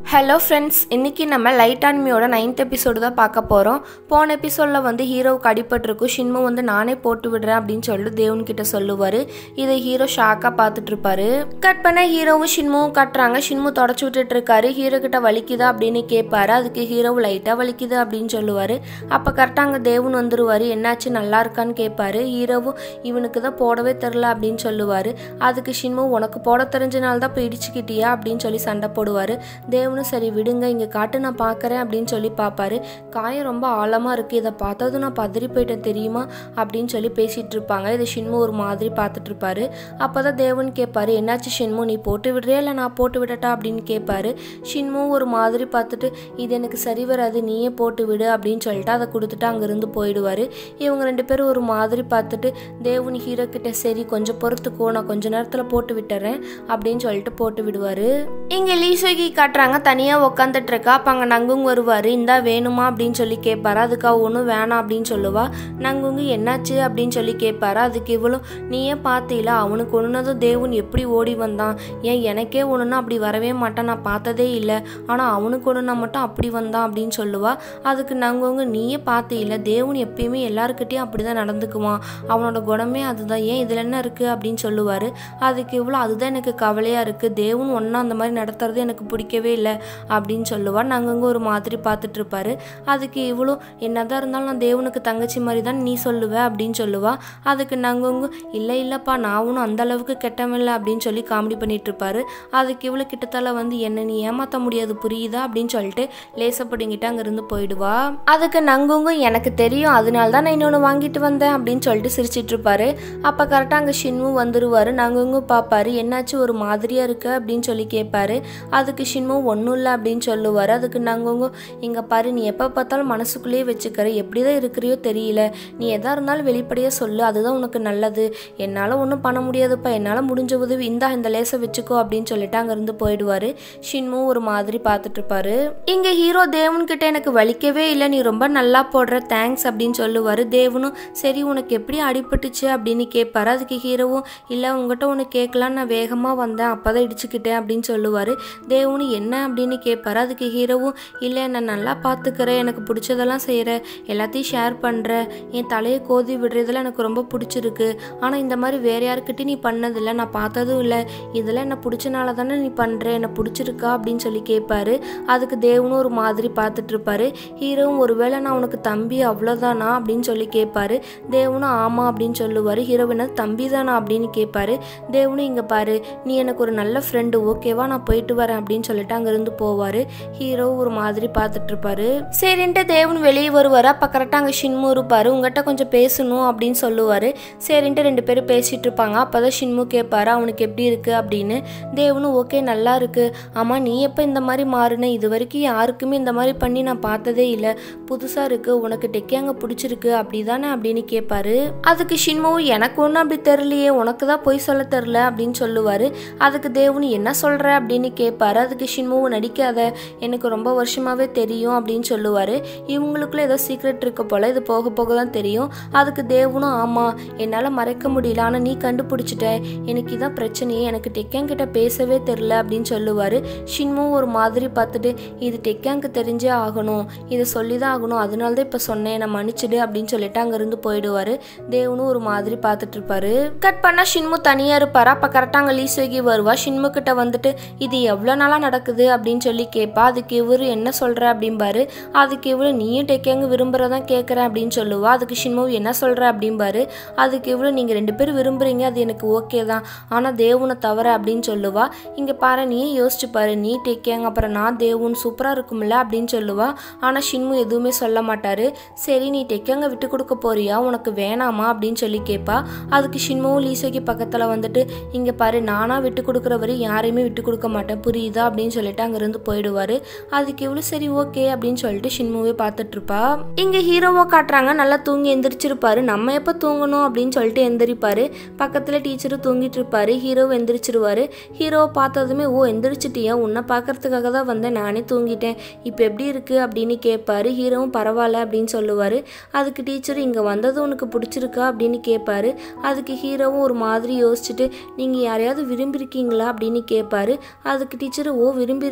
hello friends இன்றைக்கி நம்ம light and மியோட நைன்த் எபிசோடு தான் பார்க்க போகிறோம் போன எபிசோடில் வந்து ஹீரோவுக்கு அடிபட்டிருக்கும் ஷின்மு வந்து நானே போட்டு விடுறேன் அப்படின்னு சொல்லிட்டு தேவன்கிட்ட சொல்லுவார் இதை ஹீரோ ஷாக்காக பார்த்துட்டு இருப்பாரு கட் பண்ண ஹீரோவும் ஷின்முவும் கட்டுறாங்க ஷின்மு தொடச்சி விட்டுட்டு இருக்காரு ஹீரோ கிட்ட வலிக்குதா அப்படின்னு கேட்பாரு அதுக்கு ஹீரோவும் லைட்டாக வலிக்குது அப்படின்னு சொல்லுவார் அப்போ கரெக்டாக அங்கே தேவன் வந்துருவார் என்னாச்சு நல்லா இருக்கான்னு கேட்பாரு ஹீரோவும் இவனுக்கு தான் போடவே தெரில அப்படின்னு சொல்லுவார் அதுக்கு ஷின்மு உனக்கு போட தெரிஞ்சனால தான் போய் இடிச்சுக்கிட்டியா அப்படின்னு சொல்லி சண்டை போடுவார் தேவனும் சரி விடுங்க இங்கே காட்டு நான் பார்க்குறேன் அப்படின்னு சொல்லி பார்ப்பாரு காயம் ரொம்ப ஆழமாக இருக்குது இதை பார்த்ததும் நான் பதறி போயிட்டேன் தெரியுமா அப்படின்னு சொல்லி பேசிகிட்டு இருப்பாங்க இதை ஷின்மு ஒரு மாதிரி பார்த்துட்டு இருப்பாரு அப்போ தான் தேவன் கேட்பாரு என்னாச்சு ஷின்மு நீ போட்டு விடுறியா இல்லை நான் போட்டு விடட்டா அப்படின்னு கேட்பாரு ஷின்மு ஒரு மாதிரி பார்த்துட்டு இது எனக்கு சரி வராது நீயே போட்டு விடு அப்படின்னு சொல்லிட்டு அதை கொடுத்துட்டு அங்கேருந்து போயிடுவார் இவங்க ரெண்டு பேரும் ஒரு மாதிரி பார்த்துட்டு தேவன் ஹீரோ கிட்ட சரி கொஞ்சம் பொறுத்துக்கோ நான் கொஞ்ச நேரத்தில் போட்டு விட்டுறேன் அப்படின்னு சொல்லிட்டு போட்டு விடுவார் இங்கே லீசோகி காட்டுறாங்க தனியாக உக்காந்துட்டு இருக்கா அப்போ அங்கே நங்குங் வருவார் இந்தா வேணுமா அப்படின்னு சொல்லி கேட்பாரு அதுக்கு அவ ஒன்றும் வேணாம் அப்படின்னு சொல்லுவா நங்குங்கு என்னாச்சு அப்படின்னு சொல்லி கேட்பாரு அதுக்கு இவ்வளோ நீயே பார்த்தீல அவனுக்கு ஒன்றுனதும் தேவன் எப்படி ஓடி வந்தான் ஏன் எனக்கே ஒன்றுனா அப்படி வரவே மாட்டான் நான் பார்த்ததே இல்லை ஆனால் அவனுக்கு ஒன்றுனா மட்டும் அப்படி வந்தான் அப்படின்னு சொல்லுவா அதுக்கு நங்குங்கு நீயே பார்த்தீல தேவன் எப்பயுமே எல்லாருக்கிட்டையும் அப்படி தான் நடந்துக்குவான் அவனோட குணமே அதுதான் ஏன் இதில் என்ன இருக்குது அப்படின்னு சொல்லுவார் அதுக்கு இவ்வளோ அதுதான் எனக்கு கவலையாக இருக்குது தேவன் ஒன்றா அந்த மாதிரி நடத்துறது எனக்கு பிடிக்கவே இல்லை அப்படின்னு சொல்லுவாள் நாங்கள் அங்கே ஒரு மாதிரி பார்த்துட்டு இருப்பாரு அதுக்கு இவ்வளோ என்னதான் இருந்தாலும் நான் தேவனுக்கு தங்கச்சி மாதிரி தான் நீ சொல்லுவ அப்படின்னு சொல்லுவா அதுக்கு நாங்கள் அங்கே இல்லை இல்லைப்பா நான் ஒன்றும் அந்த அளவுக்கு கெட்டவன் இல்லை அப்படின்னு சொல்லி காமெடி பண்ணிட்டு இருப்பாரு அதுக்கு இவ்வளோ கிட்டத்தட்ட வந்து என்ன நீ ஏமாற்ற முடியாது புரியுதா அப்படின்னு சொல்லிட்டு லேசப்படிங்கிட்டு அங்கேருந்து போயிடுவா அதுக்கு நங்குங்க எனக்கு தெரியும் அதனால தான் நான் இன்னொன்று வாங்கிட்டு வந்தேன் அப்படின்னு சொல்லிட்டு சிரிச்சிட்டு இருப்பாரு அப்போ கரெக்டாக அங்கே ஷின்மு வந்துருவாரு நங்குங்க பார்ப்பாரு என்னாச்சு ஒரு மாதிரியாக இருக்கு அப்படின்னு சொல்லி கேட்பாரு அதுக்கு ஷின்மு ஒன்றும் இல்லை அப்படின்னு சொல்லுவார் அதுக்கு நாங்கங்க இங்கே பாரு நீ எப்போ பார்த்தாலும் மனசுக்குள்ளேயே வச்சுக்கிற எப்படி தான் இருக்கிறியோ தெரியல நீ எதாக இருந்தாலும் வெளிப்படையாக சொல்லு அதுதான் உனக்கு நல்லது என்னால் ஒன்றும் பண்ண முடியாதுப்பா என்னால் முடிஞ்ச உதவி இந்தா இந்த லேசை வச்சுக்கோ அப்படின்னு சொல்லிட்டு அங்கேருந்து போயிடுவார் ஷின்மு ஒரு மாதிரி பார்த்துட்டு இருப்பாரு இங்கே ஹீரோ தேவன்கிட்ட எனக்கு வலிக்கவே இல்லை நீ ரொம்ப நல்லா போடுற தேங்க்ஸ் அப்படின்னு சொல்லுவார் தேவனும் சரி உனக்கு எப்படி அடிபட்டுச்சு அப்படின்னு கேட்பாரு அதுக்கு ஹீரோவும் இல்லை உங்ககிட்ட ஒன்று கேட்கலாம் நான் வேகமாக வந்தேன் அப்போ தான் இடிச்சுக்கிட்டேன் அப்படின்னு சொல்லுவார் தேவனு என்ன அப்படின்னு கேட்பாரு அதுக்கு ஹீரோவும் இல்லை நான் நல்லா பார்த்துக்கிறேன் எனக்கு பிடிச்சதெல்லாம் செய்கிறேன் எல்லாத்தையும் ஷேர் பண்ணுறேன் என் தலையை கோதி விடுறதெல்லாம் எனக்கு ரொம்ப பிடிச்சிருக்கு ஆனால் இந்த மாதிரி வேற யாருக்கிட்டையும் நீ பண்ணதில்லை நான் பார்த்ததும் இல்லை இதெல்லாம் என்ன பிடிச்சனால தானே நீ பண்ணுற என்ன பிடிச்சிருக்கா அப்படின்னு சொல்லி கேட்பாரு அதுக்கு தேவனும் ஒரு மாதிரி பார்த்துட்டு இருப்பாரு ஹீரோவும் ஒருவேளை நான் உனக்கு தம்பி அவ்வளோதானா அப்படின்னு சொல்லி கேட்பாரு தேவனும் ஆமாம் அப்படின்னு சொல்லுவார் ஹீரோவினா தம்பி தானா அப்படின்னு கேட்பாரு தேவனும் இங்கே பாரு நீ எனக்கு ஒரு நல்ல ஃப்ரெண்டு ஓகேவா நான் போயிட்டு வரேன் அப்படின்னு சொல்லிட்டு அங்கேருந்து போவார் ஹீரோ ஒரு மாதிரி பார்த்துட்டு இருப்பாரு சரின்ட்டு தேவன் வெளியே வருவார் அப்போ கரெக்டாக அங்கே ஷின்மு இருப்பார் உங்ககிட்ட கொஞ்சம் பேசணும் அப்படின்னு சொல்லுவார் சரின்ட்டு ரெண்டு பேரும் பேசிகிட்டு இருப்பாங்க அப்போ தான் ஷின்மு கேட்பாரு அவனுக்கு எப்படி இருக்குது அப்படின்னு தேவனும் ஓகே நல்லா இருக்கு ஆமாம் நீ எப்போ இந்த மாதிரி மாறுன இது வரைக்கும் யாருக்குமே இந்த மாதிரி பண்ணி நான் பார்த்ததே இல்லை புதுசாக இருக்கு உனக்கு டெக்கியாங்க பிடிச்சிருக்கு அப்படி தானே அப்படின்னு கேட்பாரு அதுக்கு ஷின்முவும் எனக்கு ஒன்றும் அப்படி தெரியலையே உனக்கு தான் பொய் சொல்ல தெரில அப்படின்னு சொல்லுவார் அதுக்கு தேவனு என்ன சொல்கிற அப்படின்னு கேட்பாரு அதுக்கு ஷின்முவும் நடிக்காத எனக்கு ரொம்ப வருஷமாகவே தெரியும் அப்படின்னு சொல்லுவார் இவங்களுக்குள்ள ஏதோ சீக்ரெட் இருக்க போல் இது போக போக தான் தெரியும் அதுக்கு தேவனும் ஆமாம் என்னால் மறைக்க முடியல ஆனால் நீ கண்டுபிடிச்சிட்ட எனக்கு இதான் பிரச்சனையே எனக்கு டெக்காங்கிட்ட பேசவே தெரில அப்படின்னு சொல்லுவார் ஷின்மும் ஒரு மாதிரி பார்த்துட்டு இது டெக்காங்க்கு தெரிஞ்சே ஆகணும் இதை சொல்லி தான் ஆகணும் அதனால தான் இப்போ சொன்னேன் நான் மன்னிச்சிடு அப்படின்னு சொல்லிட்டு அங்கேருந்து போயிடுவார் தேவனும் ஒரு மாதிரி பார்த்துட்டு இருப்பாரு கட் பண்ணால் ஷின்மு தனியாக இருப்பாரா அப்போ கரெக்டாக அங்கே லீஸ்வகி வருவா ஷின்மு கிட்ட வந்துட்டு இது எவ்வளோ நாளாக நடக்குது அப்படின்னு சொல்லி கேட்பா அதுக்கு இவர் என்ன சொல்கிற அப்படிம்பாரு அதுக்கு இவரு நீயும் டெக்காங்க விரும்புகிறதான் கேட்குறேன் அப்படின்னு சொல்லுவா அதுக்கு ஷின்மு என்ன சொல்கிற அப்படிம்பாரு அதுக்கு இவரு நீங்கள் ரெண்டு பேரும் விரும்புகிறீங்க அது எனக்கு ஓகே தான் ஆனால் தேவனை தவிர அப்படின்னு சொல்லுவா இங்கே பாரு நீயே யோசிச்சு பாரு நீ டெக்காங்க அப்புறம் நான் தேவன் சூப்பராக இருக்கும்ல அப்படின்னு சொல்லுவா ஆனால் ஷின்மு எதுவுமே சொல்ல மாட்டாரு சரி நீ டெக்காங்க விட்டு கொடுக்க போறியா உனக்கு வேணாமா அப்படின்னு சொல்லி கேட்பா அதுக்கு ஷின்முவும் லீசோக்கு பக்கத்தில் வந்துட்டு இங்கே பாரு நானாக விட்டு கொடுக்குற வரை யாரையுமே விட்டு கொடுக்க மாட்டேன் புரியுதா அப்படின்னு சொல்லிட்டு அங்கேருந்து போயிடுவார் அதுக்கு எவ்வளோ சரி ஓகே அப்படின்னு சொல்லிட்டு ஷின்முவே பார்த்துட்டு இருப்பா இங்கே ஹீரோவை காட்டுறாங்க நல்லா தூங்கி எந்திரிச்சிருப்பாரு நம்ம எப்போ தூங்கணும் அப்படின்னு சொல்லிட்டு எந்திரிப்பாரு பக்கத்தில் டீச்சரும் தூங்கிட்டு இருப்பாரு ஹீரோவை எந்திரிச்சிருவாரு ஹீரோவை பார்த்ததுமே ஓ எந்திரிச்சிட்டியா உன்னை பார்க்கறதுக்காக தான் வந்தேன் நானே தூங்கிட்டேன் இப்போ எப்படி இருக்கு அப்படின்னு கேட்பாரு ஹீரோவும் பரவாயில்ல அப்படின்னு சொல்லுவார் அதுக்கு டீச்சர் இங்கே வந்தது உனக்கு பிடிச்சிருக்கா அப்படின்னு கேட்பாரு அதுக்கு ஹீரோவும் ஒரு மாதிரி யோசிச்சுட்டு நீங்கள் யாரையாவது விரும்பியிருக்கீங்களா அப்படின்னு கேட்பாரு அதுக்கு டீச்சர் ஓ விரும்பி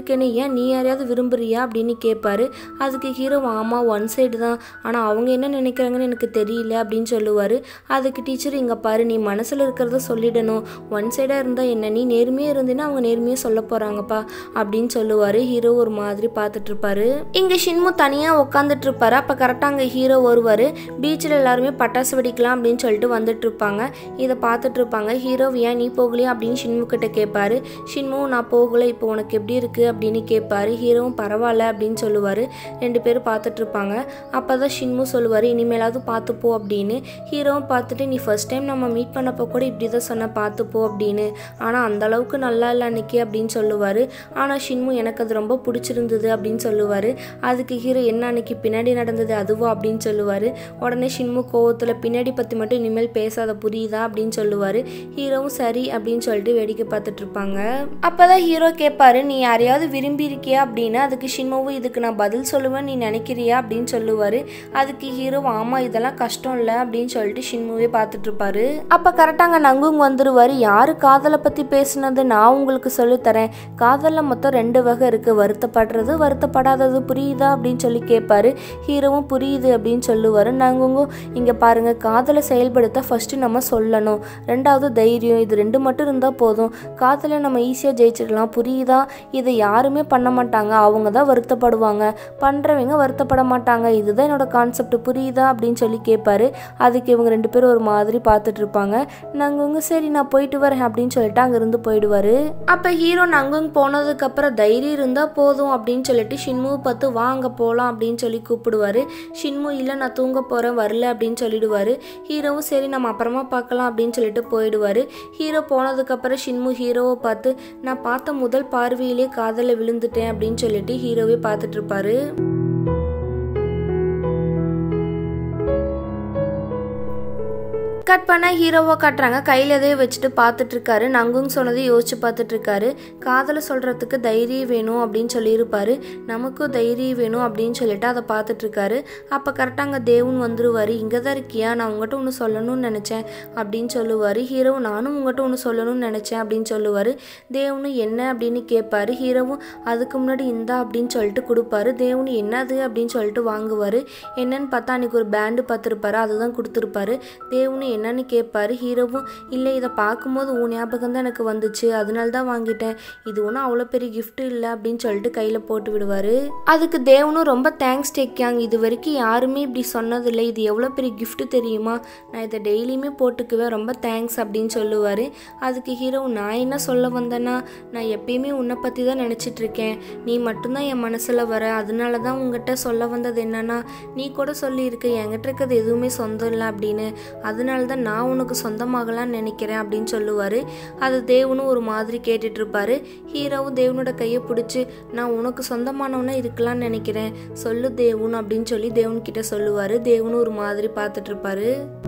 இருக்கேன்னு ஏன் நீ யாரையாவது விரும்புறியா அப்படின்னு கேட்பாரு அதுக்கு ஹீரோ ஆமாம் ஒன் சைடு தான் ஆனால் அவங்க என்ன நினைக்கிறாங்கன்னு எனக்கு தெரியல அப்படின்னு சொல்லுவார் அதுக்கு டீச்சர் இங்கே பாரு நீ மனசில் இருக்கிறத சொல்லிடணும் ஒன் சைடாக இருந்தால் என்ன நீ நேர்மையாக இருந்தீன்னா அவங்க நேர்மையாக சொல்ல போகிறாங்கப்பா அப்படின்னு சொல்லுவார் ஹீரோ ஒரு மாதிரி பார்த்துட்டு இருப்பாரு இங்கே ஷின்மு தனியாக உட்காந்துட்டு இருப்பாரு அப்போ கரெக்டாக அங்கே ஹீரோ வருவார் பீச்சில் எல்லாருமே பட்டாசு வெடிக்கலாம் அப்படின்னு சொல்லிட்டு வந்துட்டு இருப்பாங்க இதை பார்த்துட்டு இருப்பாங்க ஹீரோ ஏன் நீ போகலையா அப்படின்னு ஷின்மு கிட்ட கேட்பாரு ஷின்மு நான் போகல இப்போ உனக்கு எப்படி இருக்குது அப்படின்னு கேட்பாரு ஹீரோவும் பரவாயில்ல அப்படின்னு சொல்லுவார் ரெண்டு பேரும் பார்த்துட்டு இருப்பாங்க அப்போ தான் ஷின்மு சொல்லுவார் இனிமேலாவது பார்த்துப்போ அப்படின்னு ஹீரோவும் பார்த்துட்டு நீ ஃபர்ஸ்ட் டைம் நம்ம மீட் பண்ணப்போ கூட இப்படி தான் சொன்ன பார்த்துப்போ அப்படின்னு ஆனால் அந்த அளவுக்கு நல்லா இல்லை அன்னைக்கு அப்படின்னு சொல்லுவார் ஆனால் ஷின்மு எனக்கு அது ரொம்ப பிடிச்சிருந்தது அப்படின்னு சொல்லுவார் அதுக்கு ஹீரோ என்ன அன்னைக்கு பின்னாடி நடந்தது அதுவா அப்படின்னு சொல்லுவார் உடனே ஷின்மு கோவத்தில் பின்னாடி பற்றி மட்டும் இனிமேல் பேசாத புரியுதா அப்படின்னு சொல்லுவார் ஹீரோவும் சரி அப்படின்னு சொல்லிட்டு வேடிக்கை பார்த்துட்டு இருப்பாங்க அப்போ தான் ஹீரோ கேட்பாரு நீ யாரையாவது விரும்பி இருக்கியா அப்படின்னு அதுக்கு ஷின்முவும் இதுக்கு நான் பதில் சொல்லுவேன் நீ நினைக்கிறியா அப்படின்னு சொல்லுவார் அதுக்கு ஹீரோ ஆமாம் இதெல்லாம் கஷ்டம் இல்லை அப்படின்னு சொல்லிட்டு ஷின்முவே பார்த்துட்டு இருப்பாரு அப்போ கரெக்டாக அங்கே நங்குங் வந்துருவார் யார் காதலை பற்றி பேசுனது நான் உங்களுக்கு சொல்லித்தரேன் காதலில் மொத்தம் ரெண்டு வகை இருக்குது வருத்தப்படுறது வருத்தப்படாதது புரியுதா அப்படின்னு சொல்லி கேட்பாரு ஹீரோவும் புரியுது அப்படின்னு சொல்லுவார் நங்குங்கும் இங்கே பாருங்கள் காதலை செயல்படுத்த ஃபஸ்ட்டு நம்ம சொல்லணும் ரெண்டாவது தைரியம் இது ரெண்டு மட்டும் இருந்தால் போதும் காதலை நம்ம ஈஸியாக ஜெயிச்சிடலாம் புரியுதா இதை யாருமே பண்ண மாட்டாங்க அவங்க தான் வருத்தப்படுவாங்க பண்ணுறவங்க வருத்தப்பட மாட்டாங்க இதுதான் என்னோட கான்செப்ட் புரியுதா அப்படின்னு சொல்லி கேட்பாரு அதுக்கு இவங்க ரெண்டு பேரும் ஒரு மாதிரி பார்த்துட்டு இருப்பாங்க நங்குங்க சரி நான் போயிட்டு வரேன் அப்படின்னு சொல்லிட்டு அங்கேருந்து போயிடுவார் அப்போ ஹீரோ நங்குங் போனதுக்கப்புறம் தைரியம் இருந்தால் போதும் அப்படின்னு சொல்லிட்டு ஷின்முவை பார்த்து வாங்க போகலாம் அப்படின்னு சொல்லி கூப்பிடுவாரு ஷின்மு இல்லை நான் தூங்க போகிறேன் வரல அப்படின்னு சொல்லிடுவாரு ஹீரோவும் சரி நம்ம அப்புறமா பார்க்கலாம் அப்படின்னு சொல்லிட்டு போயிடுவார் ஹீரோ போனதுக்கப்புறம் ஷின்மு ஹீரோவை பார்த்து நான் பார்த்த முதல் பார்வையிலே காதலில் விழுந்துட்டேன் அப்படின்னு சொல்லிட்டு ஹீரோவே பார்த்துட்டு இருப்பாரு கட் பண்ண ஹீரோவை காட்டுறாங்க கையில் எதையோ வச்சுட்டு பார்த்துட்டு இருக்காரு நங்குங் சொன்னதை யோசிச்சு பார்த்துட்டு இருக்காரு காதலை சொல்கிறதுக்கு தைரியம் வேணும் அப்படின்னு சொல்லியிருப்பாரு நமக்கும் தைரியம் வேணும் அப்படின்னு சொல்லிட்டு அதை பார்த்துட்டு இருக்காரு அப்போ கரெக்டாக அங்கே தேவன் வந்துருவார் இங்கே தான் இருக்கியா நான் உங்கள்கிட்ட ஒன்று சொல்லணும்னு நினச்சேன் அப்படின்னு சொல்லுவார் ஹீரோ நானும் உங்கள்கிட்ட ஒன்று சொல்லணும்னு நினச்சேன் அப்படின்னு சொல்லுவார் தேவனு என்ன அப்படின்னு கேட்பாரு ஹீரோவும் அதுக்கு முன்னாடி இந்தா அப்படின்னு சொல்லிட்டு கொடுப்பாரு தேவனு என்னது அப்படின்னு சொல்லிட்டு வாங்குவார் என்னன்னு பார்த்தா அன்றைக்கி ஒரு பேண்டு பார்த்துருப்பாரு அதுதான் கொடுத்துருப்பாரு தேவனு என்னன்னு கேட்பாரு ஹீரோவும் இல்லை இதை பார்க்கும்போது உன் ஞாபகம் தான் எனக்கு வந்துச்சு அதனால தான் வாங்கிட்டேன் இது ஒன்றும் அவ்வளோ பெரிய gift இல்லை அப்படின்னு சொல்லிட்டு கையில் போட்டு விடுவார் அதுக்கு தேவனும் ரொம்ப தேங்க்ஸ் டேக்கியாங் இது வரைக்கும் யாருமே இப்படி சொன்னதில்லை இது எவ்வளோ பெரிய gift தெரியுமா நான் இதை டெய்லியுமே போட்டுக்குவேன் ரொம்ப தேங்க்ஸ் அப்படின்னு சொல்லுவார் அதுக்கு ஹீரோ நான் என்ன சொல்ல வந்தேன்னா நான் எப்பயுமே உன்னை பற்றி தான் நினச்சிட்டு இருக்கேன் நீ மட்டும்தான் என் மனசில் வர அதனால தான் உங்ககிட்ட சொல்ல வந்தது என்னன்னா நீ கூட சொல்லியிருக்க என்கிட்ட இருக்கிறது எதுவுமே சொந்தம் இல்லை அப்படின்னு அதனால தான் நான் உனக்கு சொந்தமாகலாம்னு நினைக்கிறேன் அப்படின்னு சொல்லுவார் அது தேவனும் ஒரு மாதிரி கேட்டுட்டு இருப்பாரு ஹீரோவும் தேவனோட கையை பிடிச்சி நான் உனக்கு சொந்தமானவனா இருக்கலாம்னு நினைக்கிறேன் சொல்லு தேவன் அப்படின்னு சொல்லி தேவன் கிட்ட சொல்லுவார் தேவனும் ஒரு மாதிரி பார்த்துட்டு இருப்பாரு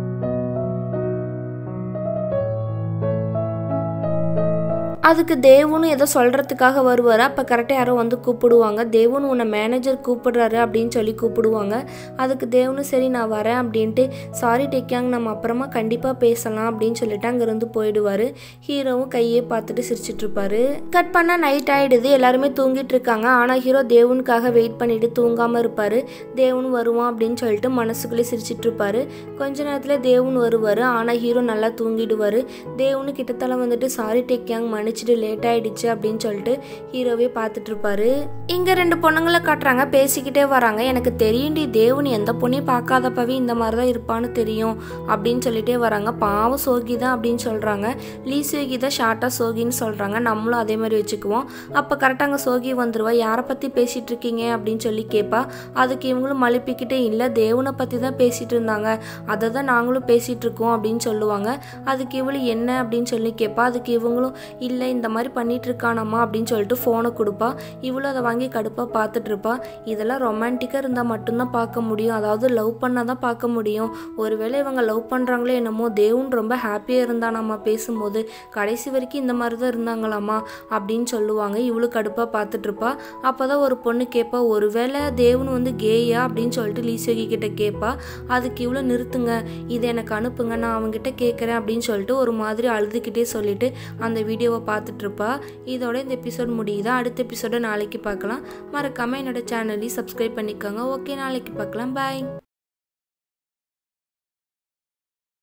அதுக்கு தேவனும் ஏதோ சொல்கிறதுக்காக வருவார் அப்போ கரெக்டாக யாரோ வந்து கூப்பிடுவாங்க தேவன் உன்னை மேனேஜர் கூப்பிடுறாரு அப்படின்னு சொல்லி கூப்பிடுவாங்க அதுக்கு தேவனும் சரி நான் வரேன் அப்படின்ட்டு சாரி டேக்கியாங்க நம்ம அப்புறமா கண்டிப்பாக பேசலாம் அப்படின்னு சொல்லிட்டு அங்கேருந்து போயிடுவார் ஹீரோவும் கையே பார்த்துட்டு சிரிச்சிட்டு இருப்பாரு கட் பண்ணால் நைட் ஆகிடுது எல்லாருமே தூங்கிட்டு இருக்காங்க ஆனால் ஹீரோ தேவனுக்காக வெயிட் பண்ணிட்டு தூங்காமல் இருப்பார் தேவன் வருவான் அப்படின்னு சொல்லிட்டு மனசுக்குள்ளே சிரிச்சிட்டு இருப்பாரு கொஞ்ச நேரத்தில் தேவன் வருவார் ஆனால் ஹீரோ நல்லா தூங்கிடுவார் தேவனு கிட்டத்தட்ட வந்துட்டு சாரி டேக்கியாங் மன்னிச்சிட்டு லேட் ஆயிடுச்சு அப்படின்னு சொல்லிட்டு ஹீரோவே பார்த்துட்டு இருப்பாரு இங்க ரெண்டு பொண்ணுங்களை காட்டுறாங்க பேசிக்கிட்டே வராங்க எனக்கு தெரியும்டி தேவன் எந்த பொண்ணையும் பார்க்காதப்பவே இந்த மாதிரி தான் இருப்பான்னு தெரியும் அப்படின்னு சொல்லிட்டே வராங்க பாவம் சோகி தான் அப்படின்னு சொல்றாங்க லீ சோகி தான் ஷார்ட்டா சோகின்னு சொல்றாங்க நம்மளும் அதே மாதிரி வச்சுக்குவோம் அப்போ கரெக்டாக அங்கே சோகி வந்துருவா யாரை பத்தி பேசிட்டு இருக்கீங்க அப்படின்னு சொல்லி கேட்பா அதுக்கு இவங்களும் மழுப்பிக்கிட்டே இல்லை தேவனை பத்தி தான் பேசிட்டு இருந்தாங்க அதை தான் நாங்களும் பேசிட்டு இருக்கோம் அப்படின்னு சொல்லுவாங்க அதுக்கு இவளு என்ன அப்படின்னு சொல்லி கேட்பா அதுக்கு இவங்களும் இல்லை இந்த மாதிரி பண்ணிட்டு இருக்கானாமா அப்படின்னு சொல்லிட்டு ஃபோனை கொடுப்பா இவளும் அதை வாங்கி கடுப்பாக பார்த்துட்டு இருப்பா இதெல்லாம் ரொமான்டிக்காக இருந்தால் மட்டும்தான் பார்க்க முடியும் அதாவது லவ் பண்ணால் தான் பார்க்க முடியும் ஒருவேளை இவங்க லவ் பண்ணுறாங்களோ என்னமோ தேவன் ரொம்ப ஹாப்பியாக இருந்தானாமா பேசும்போது கடைசி வரைக்கும் இந்த மாதிரி தான் இருந்தாங்களாமா அப்படின்னு சொல்லுவாங்க இவளு கடுப்பாக பார்த்துட்டு இருப்பா அப்போ தான் ஒரு பொண்ணு கேட்பா ஒருவேளை தேவன் வந்து கேயா அப்படின்னு சொல்லிட்டு லீசோகி கிட்ட கேட்பா அதுக்கு இவ்வளோ நிறுத்துங்க இதை எனக்கு அனுப்புங்க நான் அவங்ககிட்ட கேட்குறேன் அப்படின்னு சொல்லிட்டு ஒரு மாதிரி அழுதுகிட்டே சொல்லிட்டு அந்த வீடியோவை பார்த்துட்ருப்பா இதோட இந்த எபிசோட் முடியுது அடுத்த எபிசோட நாளைக்கு பார்க்கலாம் மறக்காமல் என்னோட சேனலையும் சப்ஸ்கிரைப் பண்ணிக்கோங்க ஓகே நாளைக்கு பார்க்கலாம் பாய்